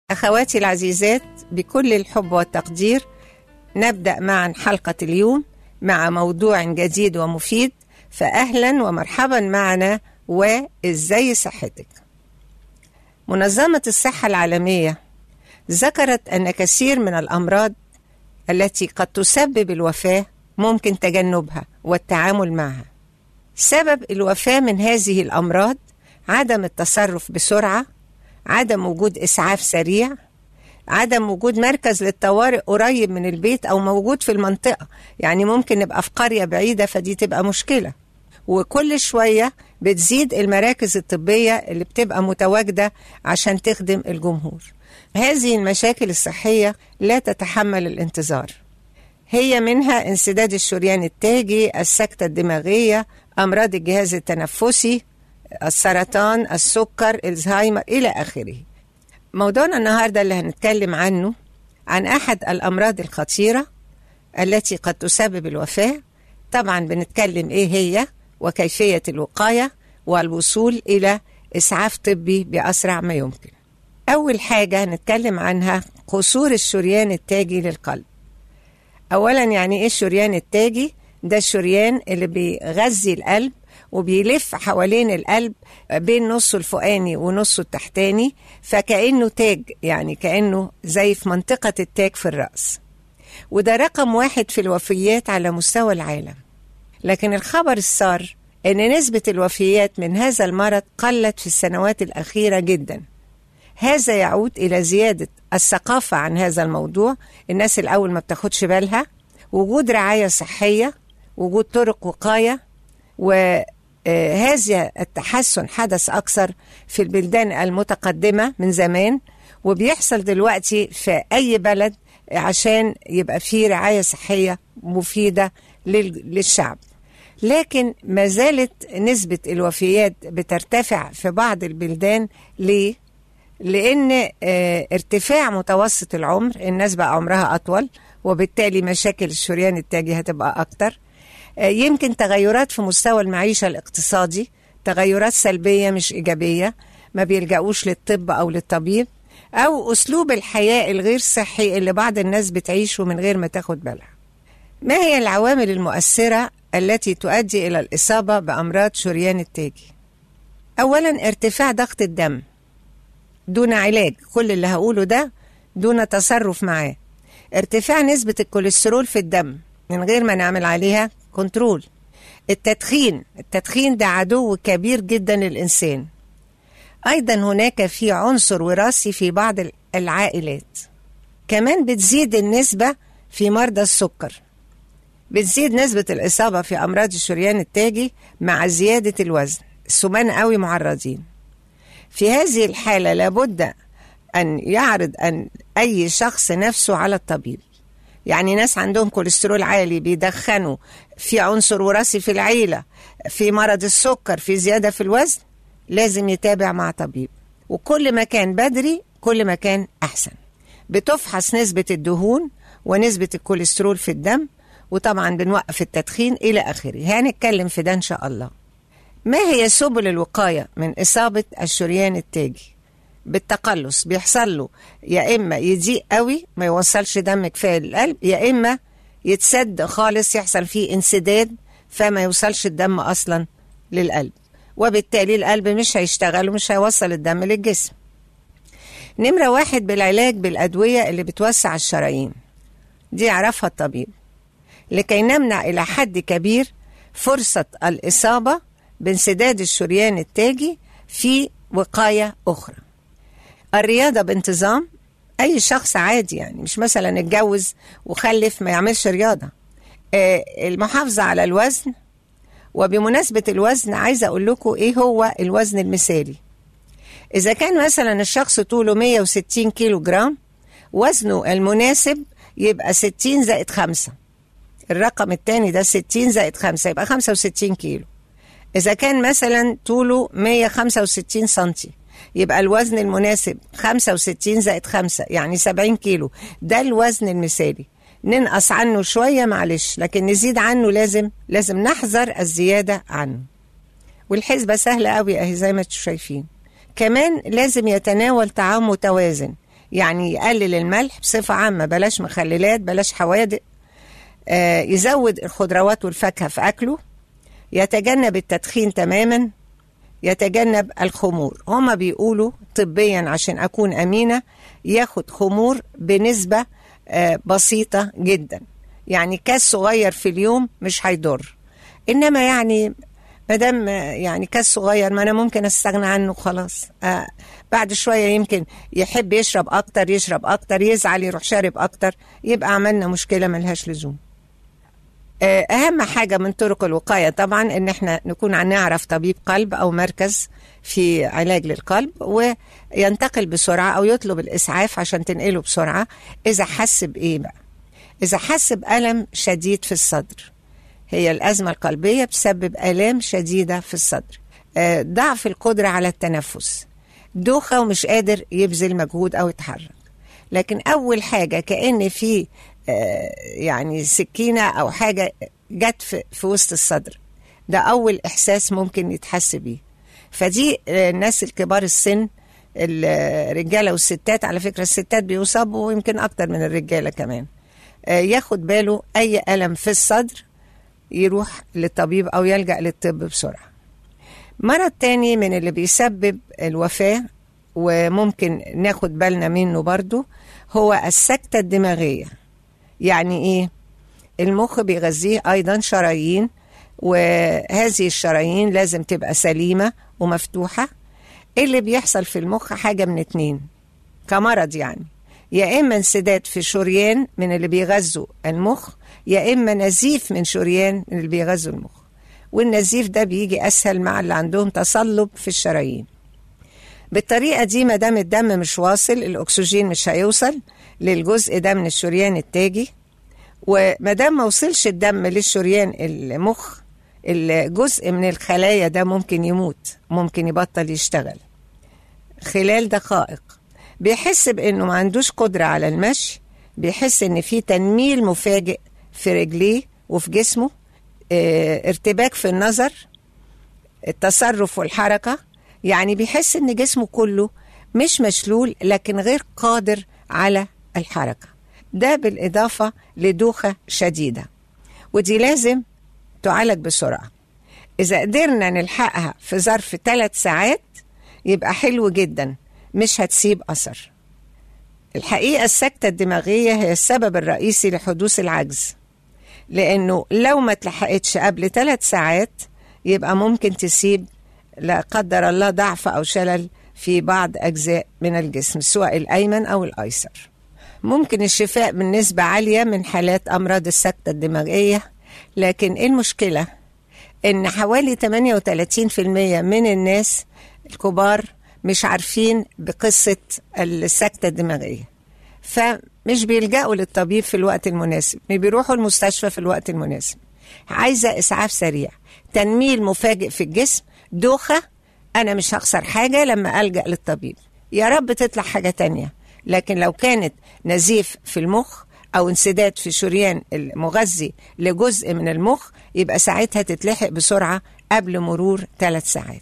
أخواتي العزيزات بكل الحب والتقدير نبدأ معا حلقة اليوم مع موضوع جديد ومفيد فأهلا ومرحبا معنا وإزاي صحتك منظمة الصحة العالمية ذكرت أن كثير من الأمراض التي قد تسبب الوفاة ممكن تجنبها والتعامل معها سبب الوفاة من هذه الأمراض عدم التصرف بسرعة عدم وجود إسعاف سريع عدم وجود مركز للطوارئ قريب من البيت أو موجود في المنطقة يعني ممكن نبقى في قرية بعيدة فدي تبقى مشكلة وكل شوية بتزيد المراكز الطبية اللي بتبقى متواجدة عشان تخدم الجمهور هذه المشاكل الصحية لا تتحمل الانتظار هي منها انسداد الشريان التاجي السكتة الدماغية أمراض الجهاز التنفسي السرطان السكر الزهايمر إلى آخره موضوعنا النهاردة اللي هنتكلم عنه عن أحد الأمراض الخطيرة التي قد تسبب الوفاة طبعا بنتكلم إيه هي وكيفية الوقاية والوصول إلى إسعاف طبي بأسرع ما يمكن أول حاجة هنتكلم عنها قصور الشريان التاجي للقلب أولا يعني إيه الشريان التاجي؟ ده الشريان اللي بيغذي القلب وبيلف حوالين القلب بين نصه الفوقاني ونصه التحتاني فكأنه تاج يعني كأنه زي في منطقة التاج في الرأس وده رقم واحد في الوفيات على مستوى العالم لكن الخبر السار أن نسبة الوفيات من هذا المرض قلت في السنوات الأخيرة جدا هذا يعود إلى زيادة الثقافة عن هذا الموضوع الناس الأول ما بتاخدش بالها وجود رعاية صحية وجود طرق وقاية وهذا التحسن حدث أكثر في البلدان المتقدمة من زمان وبيحصل دلوقتي في أي بلد عشان يبقى فيه رعاية صحية مفيدة للشعب لكن ما زالت نسبة الوفيات بترتفع في بعض البلدان ليه؟ لأن ارتفاع متوسط العمر الناس بقى عمرها أطول وبالتالي مشاكل الشريان التاجي هتبقى أكتر يمكن تغيرات في مستوى المعيشة الاقتصادي تغيرات سلبية مش إيجابية ما بيلجأوش للطب أو للطبيب أو أسلوب الحياة الغير صحي اللي بعض الناس بتعيشه من غير ما تاخد بالها ما هي العوامل المؤثرة التي تؤدي إلى الإصابة بأمراض شريان التاجي أولا ارتفاع ضغط الدم دون علاج كل اللي هقوله ده دون تصرف معاه ارتفاع نسبة الكوليسترول في الدم من غير ما نعمل عليها كنترول التدخين التدخين ده عدو كبير جدا للإنسان أيضا هناك في عنصر وراثي في بعض العائلات كمان بتزيد النسبة في مرضى السكر بتزيد نسبة الإصابة في أمراض الشريان التاجي مع زيادة الوزن السمان قوي معرضين في هذه الحالة لابد أن يعرض أن أي شخص نفسه على الطبيب يعني ناس عندهم كوليسترول عالي بيدخنوا في عنصر وراثي في العيلة في مرض السكر في زيادة في الوزن لازم يتابع مع طبيب وكل ما كان بدري كل ما كان أحسن بتفحص نسبة الدهون ونسبة الكوليسترول في الدم وطبعا بنوقف التدخين إلى آخره هنتكلم في ده إن شاء الله ما هي سبل الوقاية من إصابة الشريان التاجي بالتقلص بيحصل له يا إما يضيق قوي ما يوصلش دم كفاية للقلب يا إما يتسد خالص يحصل فيه انسداد فما يوصلش الدم أصلا للقلب وبالتالي القلب مش هيشتغل ومش هيوصل الدم للجسم نمرة واحد بالعلاج بالأدوية اللي بتوسع الشرايين دي يعرفها الطبيب لكي نمنع إلى حد كبير فرصة الإصابة بانسداد الشريان التاجي في وقاية أخرى الرياضة بانتظام أي شخص عادي يعني مش مثلا اتجوز وخلف ما يعملش رياضة المحافظة على الوزن وبمناسبة الوزن عايزة أقول لكم إيه هو الوزن المثالي إذا كان مثلا الشخص طوله 160 كيلو جرام وزنه المناسب يبقى 60 زائد 5 الرقم الثاني ده 60 زائد 5 يبقى 65 كيلو إذا كان مثلا طوله 165 سنتي يبقى الوزن المناسب 65 زائد 5 يعني 70 كيلو ده الوزن المثالي ننقص عنه شوية معلش لكن نزيد عنه لازم لازم نحذر الزيادة عنه والحسبة سهلة قوي اهي زي ما انتم شايفين كمان لازم يتناول طعام متوازن يعني يقلل الملح بصفة عامة بلاش مخللات بلاش حوادق آه يزود الخضروات والفاكهة في أكله يتجنب التدخين تماما يتجنب الخمور هما بيقولوا طبيا عشان أكون أمينة ياخد خمور بنسبة آه بسيطة جدا يعني كاس صغير في اليوم مش هيضر انما يعني ما دام يعني كاس صغير ما انا ممكن استغنى عنه خلاص آه بعد شويه يمكن يحب يشرب اكتر يشرب اكتر يزعل يروح شارب اكتر يبقى عملنا مشكله ملهاش لزوم آه اهم حاجه من طرق الوقايه طبعا ان احنا نكون نعرف طبيب قلب او مركز في علاج للقلب وينتقل بسرعه او يطلب الاسعاف عشان تنقله بسرعه اذا حس بايه بقى اذا حس بالم شديد في الصدر هي الأزمة القلبية بتسبب آلام شديدة في الصدر ضعف القدرة على التنفس دوخة ومش قادر يبذل مجهود أو يتحرك لكن أول حاجة كأن في يعني سكينة أو حاجة جت في, في وسط الصدر ده أول إحساس ممكن يتحس بيه فدي الناس الكبار السن الرجالة والستات على فكرة الستات بيصابوا يمكن أكتر من الرجالة كمان ياخد باله أي ألم في الصدر يروح للطبيب أو يلجأ للطب بسرعة مرض تاني من اللي بيسبب الوفاة وممكن ناخد بالنا منه برضو هو السكتة الدماغية يعني إيه؟ المخ بيغذيه أيضا شرايين وهذه الشرايين لازم تبقى سليمة ومفتوحة اللي بيحصل في المخ حاجة من اتنين كمرض يعني يا إما انسداد في شريان من اللي بيغذوا المخ يا إما نزيف من شريان من اللي بيغذوا المخ والنزيف ده بيجي أسهل مع اللي عندهم تصلب في الشرايين بالطريقة دي ما دام الدم مش واصل الأكسجين مش هيوصل للجزء ده من الشريان التاجي وما دام ما وصلش الدم للشريان المخ الجزء من الخلايا ده ممكن يموت ممكن يبطل يشتغل خلال دقائق بيحس بانه ما عندوش قدرة على المشي بيحس ان في تنميل مفاجئ في رجليه وفي جسمه اه ارتباك في النظر التصرف والحركة يعني بيحس ان جسمه كله مش مشلول لكن غير قادر على الحركة ده بالإضافة لدوخة شديدة ودي لازم تعالج بسرعة إذا قدرنا نلحقها في ظرف ثلاث ساعات يبقى حلو جدا مش هتسيب أثر الحقيقة السكتة الدماغية هي السبب الرئيسي لحدوث العجز لأنه لو ما تلحقتش قبل ثلاث ساعات يبقى ممكن تسيب لا قدر الله ضعف أو شلل في بعض أجزاء من الجسم سواء الأيمن أو الأيسر ممكن الشفاء بنسبة عالية من حالات أمراض السكتة الدماغية لكن المشكلة إن حوالي 38% من الناس الكبار مش عارفين بقصة السكتة الدماغية فمش بيلجأوا للطبيب في الوقت المناسب مش بيروحوا المستشفى في الوقت المناسب عايزة إسعاف سريع تنميل مفاجئ في الجسم دوخة أنا مش هخسر حاجة لما ألجأ للطبيب يا رب تطلع حاجة تانية لكن لو كانت نزيف في المخ أو انسداد في شريان المغذي لجزء من المخ يبقى ساعتها تتلحق بسرعة قبل مرور ثلاث ساعات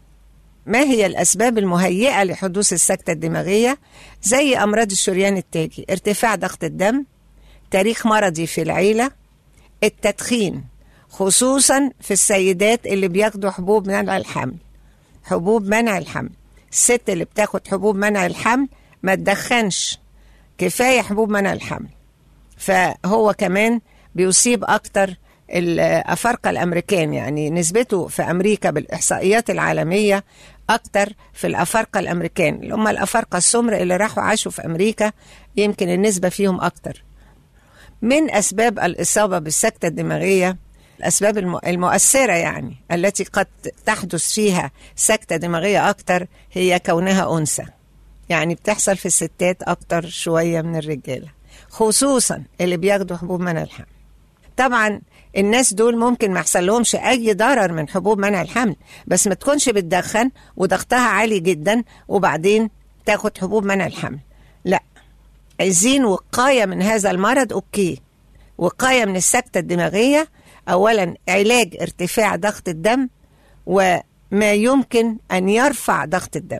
ما هي الأسباب المهيئة لحدوث السكتة الدماغية زي أمراض الشريان التاجي ارتفاع ضغط الدم تاريخ مرضي في العيلة التدخين خصوصا في السيدات اللي بياخدوا حبوب منع الحمل حبوب منع الحمل الست اللي بتاخد حبوب منع الحمل ما تدخنش كفاية حبوب منع الحمل فهو كمان بيصيب أكتر الأفارقة الأمريكان يعني نسبته في أمريكا بالإحصائيات العالمية أكتر في الأفارقة الأمريكان اللي هم الأفارقة السمر اللي راحوا عاشوا في أمريكا يمكن النسبة فيهم أكتر من أسباب الإصابة بالسكتة الدماغية الأسباب المؤثرة يعني التي قد تحدث فيها سكتة دماغية أكتر هي كونها أنثى يعني بتحصل في الستات أكتر شوية من الرجالة خصوصا اللي بياخدوا حبوب منع الحمل طبعا الناس دول ممكن ما يحصل لهمش اي ضرر من حبوب منع الحمل بس ما تكونش بتدخن وضغطها عالي جدا وبعدين تاخد حبوب منع الحمل لا عايزين وقايه من هذا المرض اوكي وقايه من السكته الدماغيه اولا علاج ارتفاع ضغط الدم وما يمكن ان يرفع ضغط الدم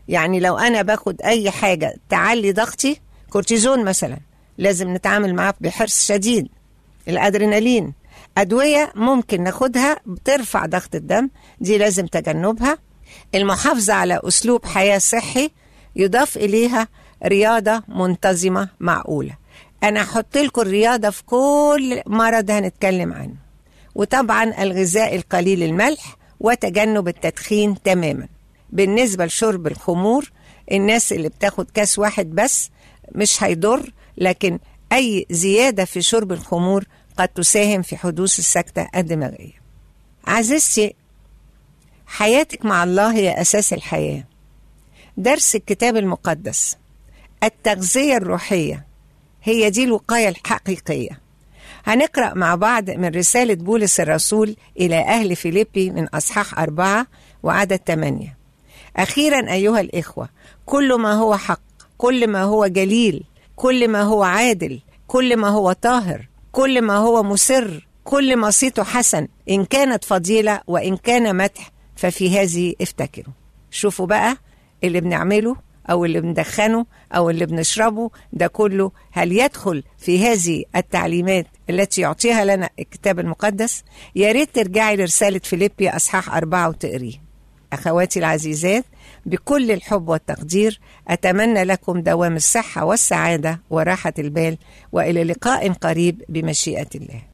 يعني لو أنا باخد أي حاجة تعلي ضغطي كورتيزون مثلا لازم نتعامل معاه بحرص شديد الأدرينالين أدوية ممكن ناخدها بترفع ضغط الدم دي لازم تجنبها المحافظة على أسلوب حياة صحي يضاف إليها رياضة منتظمة معقولة أنا هحط لكم الرياضة في كل مرض هنتكلم عنه وطبعا الغذاء القليل الملح وتجنب التدخين تماما بالنسبة لشرب الخمور الناس اللي بتاخد كاس واحد بس مش هيضر لكن أي زيادة في شرب الخمور قد تساهم في حدوث السكتة الدماغية عزيزتي حياتك مع الله هي أساس الحياة درس الكتاب المقدس التغذية الروحية هي دي الوقاية الحقيقية هنقرأ مع بعض من رسالة بولس الرسول إلى أهل فيليبي من أصحاح أربعة وعدد ثمانية أخيرا أيها الإخوة كل ما هو حق كل ما هو جليل كل ما هو عادل كل ما هو طاهر كل ما هو مسر كل ما صيته حسن إن كانت فضيلة وإن كان مدح ففي هذه افتكروا شوفوا بقى اللي بنعمله أو اللي بندخنه أو اللي بنشربه ده كله هل يدخل في هذه التعليمات التي يعطيها لنا الكتاب المقدس يا ريت ترجعي لرسالة فيليبي أصحاح أربعة وتقريه أخواتي العزيزات بكل الحب والتقدير أتمنى لكم دوام الصحة والسعادة وراحة البال وإلى لقاء قريب بمشيئة الله